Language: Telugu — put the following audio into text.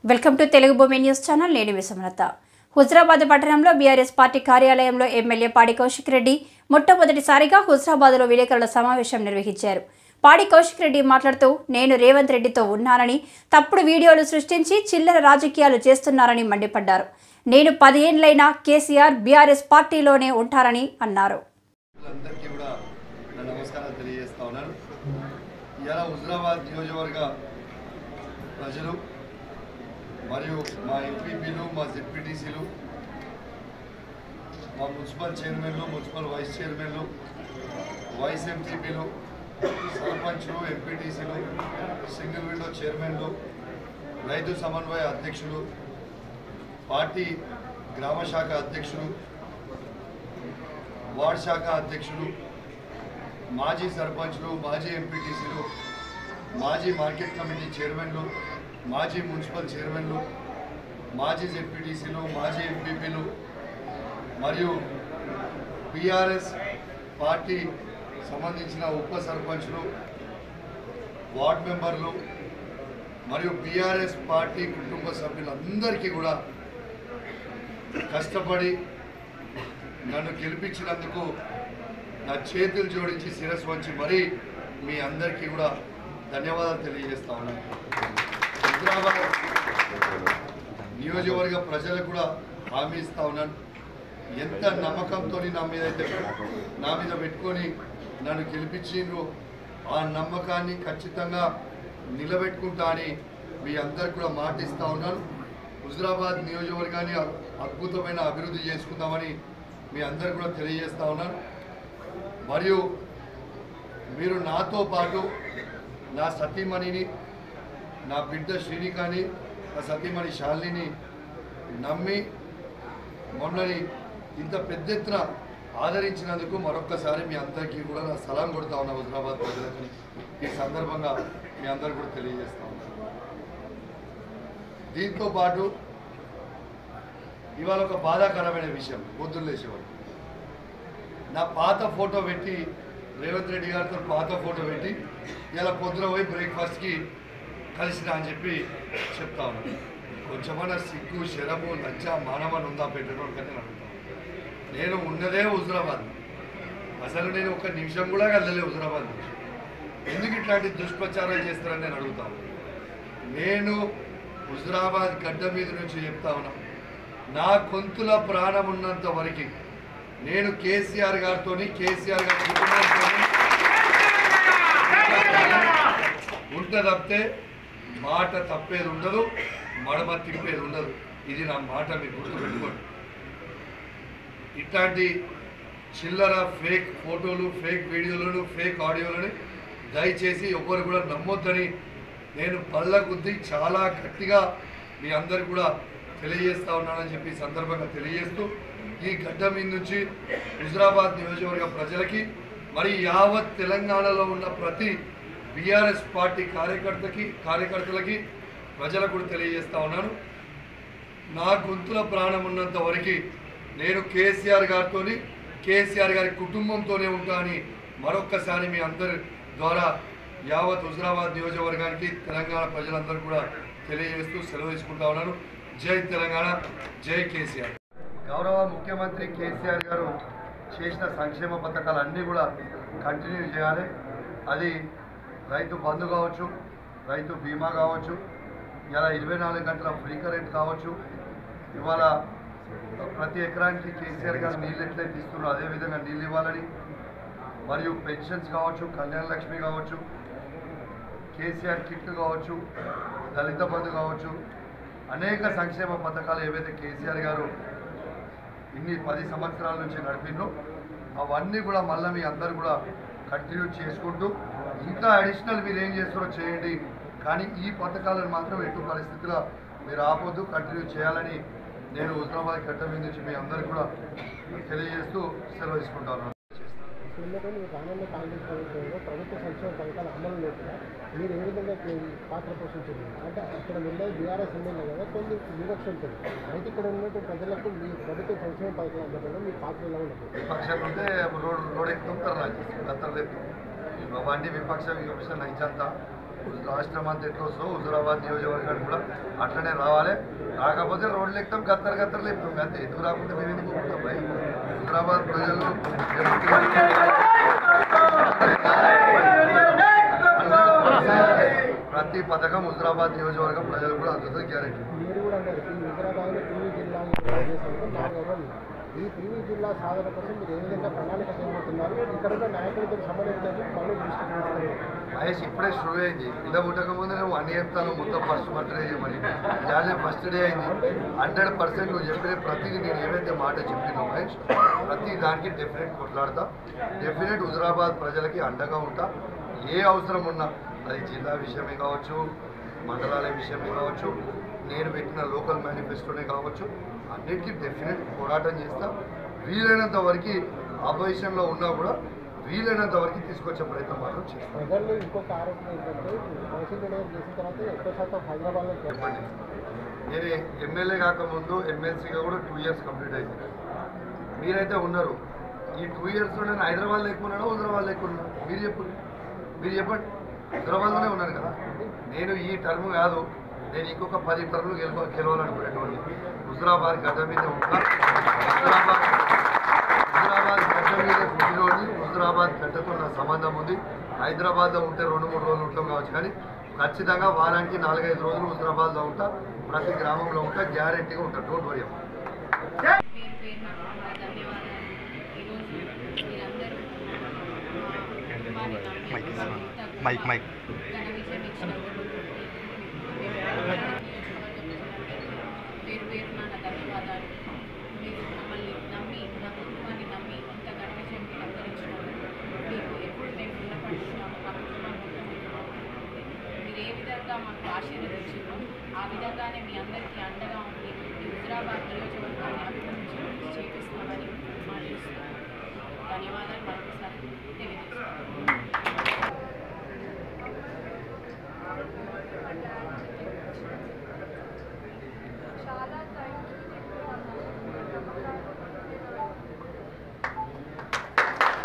వెల్కమ్ టు తెలుగు భూమి న్యూస్ ఛానల్ నేను విసమలత హుజరాబాద్ పట్టణంలో బీఆర్ఎస్ పార్టీ కార్యాలయంలో ఎమ్మెల్యే పాడి కౌశిక్ రెడ్డి మొట్టమొదటిసారిగా హుజరాబాద్లో విలేకరుల సమావేశం నిర్వహించారు పాడి కౌశిక్ రెడ్డి మాట్లాడుతూ నేను రేవంత్ రెడ్డితో ఉన్నానని తప్పుడు వీడియోలు సృష్టించి చిల్లర రాజకీయాలు చేస్తున్నారని మండిపడ్డారు నేను పదేండ్లైనా కేసీఆర్ బీఆర్ఎస్ పార్టీలోనే ఉంటారని అన్నారు అందరికీ కూడా నా నమస్కారాలు తెలియజేస్తా ఉన్నాను ఇలా హుజరాబాద్ నియోజకవర్గ ప్రజలు మరియు మా ఎంపీపీలు మా జెడ్పీటీసీలు మా మున్సిపల్ చైర్మన్లు మున్సిపల్ వైస్ చైర్మన్లు వైస్ ఎంపీపీలు సర్పంచ్లు ఎంపీటీసీలు సింగిల్ విండో చైర్మన్లు రైతు సమన్వయ అధ్యక్షులు పార్టీ గ్రామ శాఖ అధ్యక్షులు వార్డ్ శాఖ అధ్యక్షులు మాజీ సర్పంచ్లు మాజీ ఎంపీటీసీలు మాజీ మార్కెట్ కమిటీ చైర్మన్లు మాజీ మున్సిపల్ చైర్మన్లు మాజీ జెడ్పీటీసీలు మాజీ ఎంపీపీలు మరియు బీఆర్ఎస్ పార్టీ సంబంధించిన ఉప సర్పంచ్లు వార్డ్ మెంబర్లు మరియు బీఆర్ఎస్ పార్టీ కుటుంబ సభ్యులందరికీ కూడా కష్టపడి నన్ను గెలిపించినందుకు నా చేతులు జోడించి శిరస్సు వంచి మరీ మీ అందరికీ కూడా ధన్యవాదాలు తెలియజేస్తా ఉన్నాను హైదరాబాద్ నియోజకవర్గ ప్రజలకు కూడా హామీ ఇస్తా ఉన్నాను ఎంత నమ్మకంతో నా మీద అయితే నా మీద పెట్టుకొని నన్ను గెలిపించిండ్రు ఆ నమ్మకాన్ని ఖచ్చితంగా నిలబెట్టుకుంటా అని మీ అందరికి కూడా మాట ఇస్తా ఉన్నాను హుజరాబాద్ నియోజకవర్గాన్ని అ- అద్భుతమైన అభివృద్ధి చేసుకుందామని మీ అందరికి కూడా తెలియజేస్తా ఉన్నాను మరియు మీరు నాతో పాటు నా సతీమణిని నా బిడ్డ శ్రీనికాని నా సతీమణి శాలిని నమ్మి మొన్నని ఇంత పెద్ద ఎత్తున ఆదరించినందుకు మరొక్కసారి మీ అందరికీ కూడా నా సలాం కొడతా ఉన్నా హుజరాబాద్ ప్రజలకి ఈ సందర్భంగా మీ అందరు కూడా తెలియజేస్తా ఉన్నాను దీంతో పాటు ఇవాళ ఒక బాధాకరమైన విషయం పొద్దున్న లేచేవాడు నా పాత ఫోటో పెట్టి రేవంత్ రెడ్డి గారితో పాత ఫోటో పెట్టి ఇలా పొద్దున పోయి బ్రేక్ఫాస్ట్కి కలిసిన అని చెప్పి చెప్తా ఉన్నాను కొంచెమన్నా సిగ్గు శరము లజ్జ మానవని ఉందా పెట్టడం కానీ నేను అడుగుతాను నేను ఉన్నదే హుజరాబాద్ అసలు నేను ఒక నిమిషం కూడా కదలలే హుజరాబాద్ నుంచి ఎందుకు ఇట్లాంటి దుష్ప్రచారం చేస్తారని నేను అడుగుతాను నేను హుజరాబాద్ గడ్డ మీద నుంచి చెప్తా ఉన్నా నా గొంతుల ప్రాణం ఉన్నంత వరకు నేను కేసీఆర్ గారితో కేసీఆర్ గారి కుటుంబంతో ఉంట తప్పితే మాట తప్పేది ఉండదు మడమ తిప్పేది ఉండదు ఇది నా మాట మీరు గుర్తుపెట్టుకోండి ఇట్లాంటి చిల్లర ఫేక్ ఫోటోలు ఫేక్ వీడియోలను ఫేక్ ఆడియోలను దయచేసి ఎవ్వరు కూడా నమ్మొద్దని నేను పళ్ళ కొద్దీ చాలా గట్టిగా మీ అందరు కూడా తెలియజేస్తా ఉన్నానని చెప్పి ఈ సందర్భంగా తెలియజేస్తూ ఈ గడ్డ మీద నుంచి హుజరాబాద్ నియోజకవర్గ ప్రజలకి మరి యావత్ తెలంగాణలో ఉన్న ప్రతి బీఆర్ఎస్ పార్టీ కార్యకర్తకి కార్యకర్తలకి ప్రజలకు కూడా తెలియజేస్తా ఉన్నాను నా గొంతుల ప్రాణం ఉన్నంత వరకు నేను కేసీఆర్ గారితో కేసీఆర్ గారి కుటుంబంతోనే ఉంటా అని మరొక్కసారి మీ అందరి ద్వారా యావత్ హుజరాబాద్ నియోజకవర్గానికి తెలంగాణ ప్రజలందరూ కూడా తెలియజేస్తూ సెలవు తీసుకుంటా ఉన్నాను జై తెలంగాణ జై కేసీఆర్ గౌరవ ముఖ్యమంత్రి కేసీఆర్ గారు చేసిన సంక్షేమ పథకాలు అన్నీ కూడా కంటిన్యూ చేయాలి అది రైతు బంధు కావచ్చు రైతు బీమా కావచ్చు ఇలా ఇరవై నాలుగు గంటల ఫ్రీ కరెంట్ కావచ్చు ఇవాళ ప్రతి ఎకరానికి కేసీఆర్ గారు నీళ్ళు ఎట్లయితే ఇస్తున్నారో అదేవిధంగా నీళ్ళు ఇవ్వాలని మరియు పెన్షన్స్ కావచ్చు కళ్యాణ లక్ష్మి కావచ్చు కేసీఆర్ కిట్ కావచ్చు దళిత బంధు కావచ్చు అనేక సంక్షేమ పథకాలు ఏవైతే కేసీఆర్ గారు ఇన్ని పది సంవత్సరాల నుంచి నడిపిండ్రో అవన్నీ కూడా మళ్ళీ మీ అందరు కూడా కంటిన్యూ చేసుకుంటూ ఇంకా అడిషనల్ మీరు ఏం చేస్తారో చేయండి కానీ ఈ పథకాలను మాత్రం ఎటు పరిస్థితిలో మీరు ఆపొద్దు కంటిన్యూ చేయాలని నేను హుజరాబాద్ గడ్డ మీద నుంచి మీ అందరికి కూడా తెలియజేస్తూ సెలవు తీసుకుంటాను ఎందుకంటే మీకు రానున్న కాంగ్రెస్ ప్రభుత్వంలో ప్రభుత్వ సంక్షేమ పథకాల అమలు లేకుండా మీరు ఏ విధంగా కే- పాత్ర పోషించారు అంటే అక్కడ ఉండే బీఆర్ఎస్ ఎమ్మెల్యే కదా కొన్ని వివక్ష ఉంటుంది అయితే ఇక్కడ ఉన్నటువంటి ప్రజలకు మీ ప్రభుత్వ సంక్షేమ పథకాలు అందడంలో మీ పాత్ర ఎలా ఉంటుంది విపక్షం ఉంటే రోడ్ రోడ్ ఎక్కుతాం తర్వాత అంతా లేదు అవన్నీ విపక్ష విపక్ష నైచంతా రాష్ట్రం అంతా ఎట్లా వస్తుందో హుజురాబాద్ నియోజకవర్గానికి కూడా అట్లనే రావాలి రాకపోతే రోడ్లు ఎక్కుతాం గత్తర్ గత్తర్ లేపుతాం అంతే ఎందుకు రాకుంటే మేము ఎందుకు ఊరుకుంటాం భయ్ హుజురాబాద్ ప్రజలు ప్రతి పథకం హుజురాబాద్ నియోజకవర్గం ప్రజలు కూడా అందుతుంది గ్యారెంటీ మీరు కూడా అన్నారు ఈ హైదరాబాద్లో టీవీ జిల్లా చేసినప్పుడు నాలుగు ఎవరు ఈ టీవీ జిల్లా సాధన కోసం మీరు ఏ విధంగా ప్రణాళిక చేయబోతున్నారు ఇక్కడ ఉన్న నాయకులతో సమన్వయం పనులు దృష్టి పెడుతున్నారు మహేష్ ఇప్పుడే షురు అయింది ఇలా పుట్టక ముందు నువ్వు అన్ని చెప్తాను మొత్తం ఫస్ట్ బర్త్డే చేయమని ఇవాళ ఫస్ట్ డే అయింది హండ్రెడ్ పర్సెంట్ నువ్వు చెప్పిన ప్రతిదీ నేను ఏవైతే మాట చెప్పినావు మహేష్ ప్రతి దానికి డెఫినెట్ కొట్లాడతా డెఫినెట్ హుజరాబాద్ ప్రజలకి అండగా ఉంటా ఏ అవసరం ఉన్నా అది జిల్లా విషయమే కావచ్చు మండలాల విషయమే కావచ్చు నేను పెట్టిన లోకల్ మేనిఫెస్టోనే కావచ్చు అన్నిటికీ డెఫినెట్ పోరాటం చేస్తా వీలైనంత వరకు ఆపోజిషన్లో ఉన్నా కూడా వీలైనంత వరకు తీసుకొచ్చే ప్రయత్నం మాత్రం చేస్తాం ప్రజల్లో ఇంకొక ఆరోపణ ఏంటంటే మనుషులు నిర్ణయం చేసిన తర్వాత ఎక్కువ శాతం హైదరాబాద్లో చెప్పండి నేను ఎమ్మెల్యే కాకముందు ఎమ్మెల్సీగా కూడా టూ ఇయర్స్ కంప్లీట్ అయింది మీరైతే ఉన్నారు ఈ టూ ఇయర్స్లో నేను హైదరాబాద్ లేకున్నాడా హైదరాబాద్ లేకున్నా మీరు చెప్పండి మీరు చెప్పండి హైదరాబాద్లోనే ఉన్నాను కదా నేను ఈ టర్మ్ కాదు నేను ఇంకొక పది టర్మ్లు గెలవ గెలవాలనుకునేటువంటి హుజరాబాద్ గడ్డ మీద ఉంటా హుజరాబాద్ హుజరాబాద్ గడ్డ మీద పుట్టినోడిని హుజరాబాద్ గడ్డతో నా సంబంధం ఉంది హైదరాబాద్లో ఉంటే రెండు మూడు రోజులు ఉంటాం కావచ్చు కానీ ఖచ్చితంగా వారానికి నాలుగైదు రోజులు హుజరాబాద్లో ఉంటా ప్రతి గ్రామంలో ఉంటా గ్యారెంటీగా ఉంటా డోంట్ వరీ అమ్మా పేరు పేరున నా ధన్యవాదాలు ఈరోజు మీరందరూ మా కుటుంబాన్ని నమ్మి ఇంత మైక్, మైక్. ఘన విజయం ఇచ్చినందుకు పేరు పేరున నా ధన్యవాదాలు మీరు మమ్మల్ని నమ్మి నా కుటుంబాన్ని నమ్మి ఇంత ఘన విజయం మీరు అందరూ ఇచ్చినందుకు మీకు ఎప్పుడు మేము రుణపడుతున్నాము మా కుటుంబం మొత్తం మీకు రుణపడి ఉంటుంది. మీరు ఏ విధంగా మాకు ఆశీర్వదించారో ఆ విధంగానే మీ అందరికీ అండగా ఉండి ఈ హుజరాబాద్ నియోజకవర్గాన్ని అభివృద్ధి చేపిస్తామని